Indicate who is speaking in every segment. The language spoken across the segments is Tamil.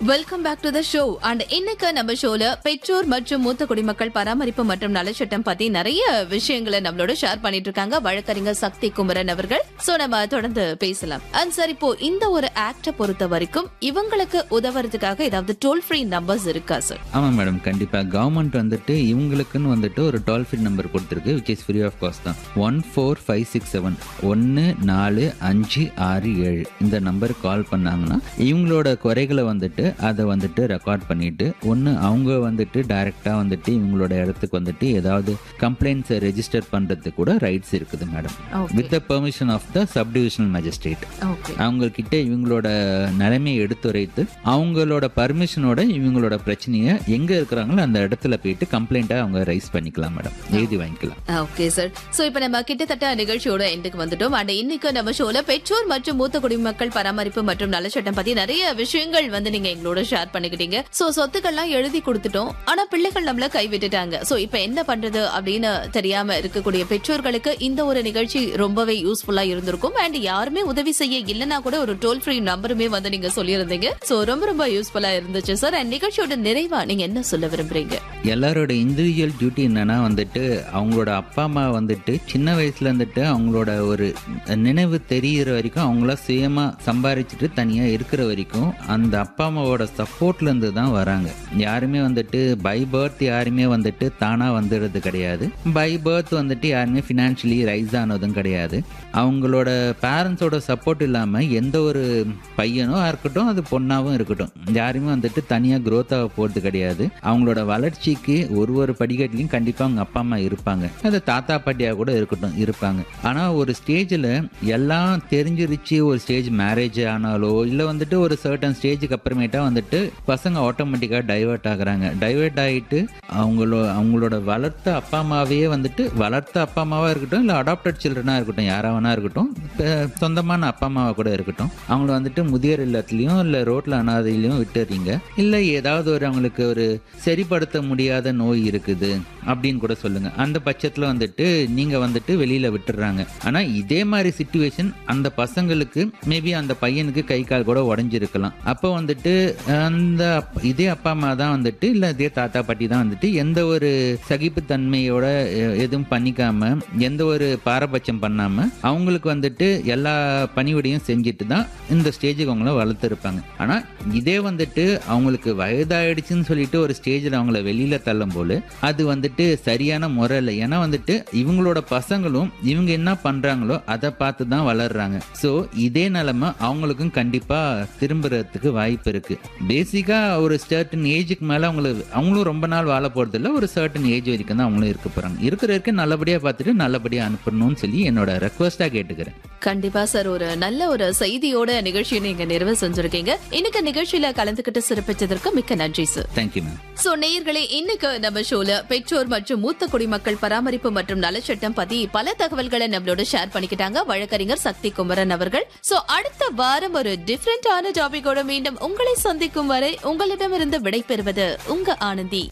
Speaker 1: welcome back to the show and இன்னைக்கு நம்ம ஷோல பெற்றோர் மற்றும் மூத்த குடிமக்கள் பராமரிப்பு மற்றும் நலச்சட்டம் பத்தி நிறைய விஷயங்களை நம்மளோட ஷேர் பண்ணிட்டு இருக்காங்க வழக்கறிஞர் சக்தி குமரன் அவர்கள் சோ நம்ம தொடர்ந்து பேசலாம் அண்ட் சார் இப்போ இந்த ஒரு ஆக்ட பொறுத்த வரைக்கும் இவங்களுக்கு உதவுறதுக்காக ஏதாவது டோல் ஃப்ரீ நம்பர்ஸ் இருக்கா சார்
Speaker 2: ஆமாம் மேடம் கண்டிப்பாக கவர்மெண்ட் வந்துட்டு இவங்களுக்குன்னு வந்துட்டு ஒரு டோல் ஃப்ரீ நம்பர் கொடுத்துருக்கு which is free of cost தான் one four five six seven ஒன்று நாலு அஞ்சு ஆறு ஏழு இந்த நம்பருக்கு கால் பண்ணாங்கன்னா இவங்களோட குறைகளை வந்துட்டு அதை வந்துட்டு ரெக்கார்ட் பண்ணிட்டு ஒன்று அவங்க வந்துட்டு டைரெக்டாக வந்துட்டு இவங்களோட இடத்துக்கு வந்துட்டு ஏதாவது கம்ப்ளைண்ட்ஸை ரெஜிஸ்டர் பண்ணுறதுக்கு கூட ரைட்ஸ் இருக்குது madam
Speaker 1: okay
Speaker 2: with the permission of the subdivisional magistrate
Speaker 1: okay
Speaker 2: அவங்க கிட்ட இவங்களோட நிலைமையை எடுத்துரைத்து அவங்களோட பர்மிஷனோட இவங்களோட பிரச்சனையை எங்க இருக்கிறாங்களோ அந்த இடத்துல போயிட்டு கம்ப்ளைண்ட்டை அவங்க ரைஸ் பண்ணிக்கலாம் மேடம் எழுதி வாங்கிக்கலாம்
Speaker 1: ஓகே சார் சோ இப்ப நம்ம கிட்டத்தட்ட நிகழ்ச்சியோட எண்டுக்கு வந்துட்டோம் அண்ட் இன்னைக்கு நம்ம ஷோல பெற்றோர் மற்றும் மூத்த குடிமக்கள் பராமரிப்பு மற்றும் நலச்சட்டம் பத்தி நிறைய விஷயங்கள் வந்து நீங்க எங்களோட ஷேர் பண்ணிக்கிட்டீங்க சோ சொத்துக்கள்லாம் எழுதி கொடுத்துட்டோம் ஆனா பிள்ளைகள் நம்மள கைவிட்டுட்டாங்க சோ இப்ப என்ன பண்றது அப்படின்னு தெரியாம இருக்கக்கூடிய பெற்றோர்களுக்கு இந்த ஒரு நிகழ்ச்சி ரொம்பவே யூஸ்ஃபுல்லா இருந்திருக்கும் அண்ட் யாருமே உதவி செய்ய இல்லனா கூட ஒரு டோல் ஃப்ரீ நம்பருமே வந்து நீங்க சொல்லியிருந்தீங்க சோ ரொம்ப ரொம்ப யூஸ்ஃபுல்லா இருந்துச்சு சார் அண்ட் நிகழ்ச்சியோட நிறைவா நீங்க என்ன சொல்ல விரும்புறீங்க
Speaker 2: எல்லாரோட இண்டிவிஜுவல் டியூட்டி என்னன்னா வந்துட்டு அவங்களோட அப்பா அம்மா வந்துட்டு சின்ன வயசுல இருந்துட்டு அவங்களோட ஒரு நினைவு தெரிகிற வரைக்கும் அவங்கள சுயமா சம்பாரிச்சிட்டு தனியா இருக்கிற வரைக்கும் அந்த அப்பா அம்மாவோட சப்போர்ட்ல இருந்து தான் வராங்க யாருமே வந்துட்டு பை பர்த் யாருமே வந்துட்டு தானா வந்துடுறது கிடையாது பை பர்த் வந்துட்டு யாருமே ஃபினான்ஷியலி ரைஸ் ஆனதும் கிடையாது அவங்களோட பேரண்ட்ஸோட சப்போர்ட் இல்லாமல் எந்த ஒரு பையனோ இருக்கட்டும் அது பொண்ணாவும் இருக்கட்டும் யாருமே வந்துட்டு தனியாக growth ஆக போகிறது கிடையாது அவங்களோட வளர்ச்சிக்கு ஒரு ஒரு படிக்கட்டிலையும் கண்டிப்பாக அவங்க அப்பா அம்மா இருப்பாங்க அது தாத்தா பாட்டியாக கூட இருக்கட்டும் இருப்பாங்க ஆனால் ஒரு ஸ்டேஜில் எல்லாம் தெரிஞ்சிருச்சு ஒரு ஸ்டேஜ் மேரேஜ் ஆனாலோ இல்லை வந்துட்டு ஒரு சர்டன் ஸ்டேஜுக்கு அப்புறமேட்டா வந்துட்டு பசங்க ஆட்டோமேட்டிக்காக டைவர்ட் ஆகுறாங்க டைவர்ட் ஆகிட்டு அவங்களோ அவங்களோட வளர்த்த அப்பா அம்மாவே வந்துட்டு வளர்த்த அப்பா அம்மாவா இருக்கட்டும் இல்லை அடாப்டட் சில்ட்ரனாக இருக்கட்டும் யாராவனா இருக்கட்டும் இப்ப சொந்தமான அப்பா அம்மாவா கூட இருக்கட்டும் அவங்கள வந்துட்டு முதியோர் இல்லத்துலேயும் இல்லை ரோட்டில் அனாதையிலையும் விட்டுறீங்க இல்லை ஏதாவது ஒரு அவங்களுக்கு ஒரு சரிப்படுத்த முடியாத நோய் இருக்குது அப்படின்னு கூட சொல்லுங்க அந்த பட்சத்தில் வந்துட்டு நீங்கள் வந்துட்டு வெளியில் விட்டுடுறாங்க ஆனால் இதே மாதிரி சுச்சுவேஷன் அந்த பசங்களுக்கு மேபி அந்த பையனுக்கு கை கால் கூட உடஞ்சிருக்கலாம் அப்போ வந்துட்டு அந்த அப்- இதே அப்பா அம்மா தான் வந்துட்டு இல்லை இதே தாத்தா பாட்டி தான் வந்துட்டு எந்த ஒரு சகிப்புத்தன்மையோட எ- எதுவும் பண்ணிக்காம எந்த ஒரு பாரபட்சம் பண்ணாம அவங்களுக்கு வந்துட்டு எல்லா பணிவிடையும் செஞ்சுட்டு தான் இந்த ஸ்டேஜுக்கு அவங்கள வளர்த்துருப்பாங்க ஆனா இதே வந்துட்டு அவங்களுக்கு வயதாயிடுச்சுன்னு சொல்லிட்டு ஒரு ஸ்டேஜில் அவங்கள வெளியில தள்ளும் போது அது வந்துட்டு சரியான முறை இல்லை ஏன்னா வந்துட்டு இவங்களோட பசங்களும் இவங்க என்ன பண்றாங்களோ அதை பார்த்து தான் வளர்றாங்க ஸோ இதே நிலைமை அவங்களுக்கும் கண்டிப்பா திரும்புறதுக்கு வாய்ப்பு இருக்கு பேசிக்கா ஒரு சர்டன் ஏஜுக்கு மேல அவங்களுக்கு அவங்களும் ரொம்ப நாள் வாழ போறது இல்ல ஒரு சர்டன் ஏஜ் வரைக்கும் தான் அவங்களும் இருக்க போறாங்க இருக்கிற வரைக்கும் நல்லபடியா பார்த்துட்டு நல்லபடியா அனுப்பணும்னு சொல்லி என்னோட ரெக்வஸ்டா கேட்டுக்கிறேன்
Speaker 1: கண்டிப்பா சார் ஒரு நல்ல ஒரு செய்தியோட நிகழ்ச்சியை நீங்க நிறைவு செஞ்சிருக்கீங்க இன்னைக்கு நிகழ்ச்சியில கலந்துகிட்டு சிறப்பிச்சதற்கு மிக்க நன்றி சார்
Speaker 2: தேங்க்யூ மேம்
Speaker 1: சோ நேயர்களே இன்னைக்கு நம்ம ஷோல பெற்றோர் மற்றும் மூத்த குடிமக்கள் பராமரிப்பு மற்றும் நலச்சட்டம் பத்தி பல தகவல்களை நம்மளோட ஷேர் பண்ணிக்கிட்டாங்க வழக்கறிஞர் சக்தி குமரன் அவர்கள் சோ அடுத்த வாரம் ஒரு டிஃபரெண்டான டாபிக்கோட மீண்டும் உங்களை சந்திக்கும் வரை உங்களிடமிருந்து விடைபெறுவது உங்க ஆனந்தி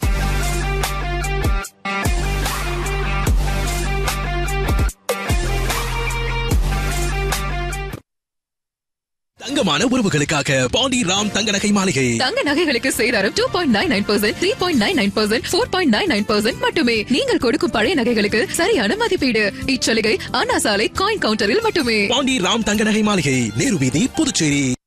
Speaker 3: தங்கமான உறவுகளுக்காக பாண்டி ராம் தங்க நகை மாளிகை
Speaker 4: தங்க நகைகளுக்கு சேதாரம் two point nine nine percent three point nine nine percent four point nine nine percent மட்டுமே நீங்கள் கொடுக்கும் பழைய நகைகளுக்கு சரியான மதிப்பீடு இச்சலுகை அண்ணா சாலை காயின் கவுண்டரில் மட்டுமே
Speaker 3: பாண்டி ராம் தங்க நகை மாளிகை நேரு வீதி புதுச்சேரி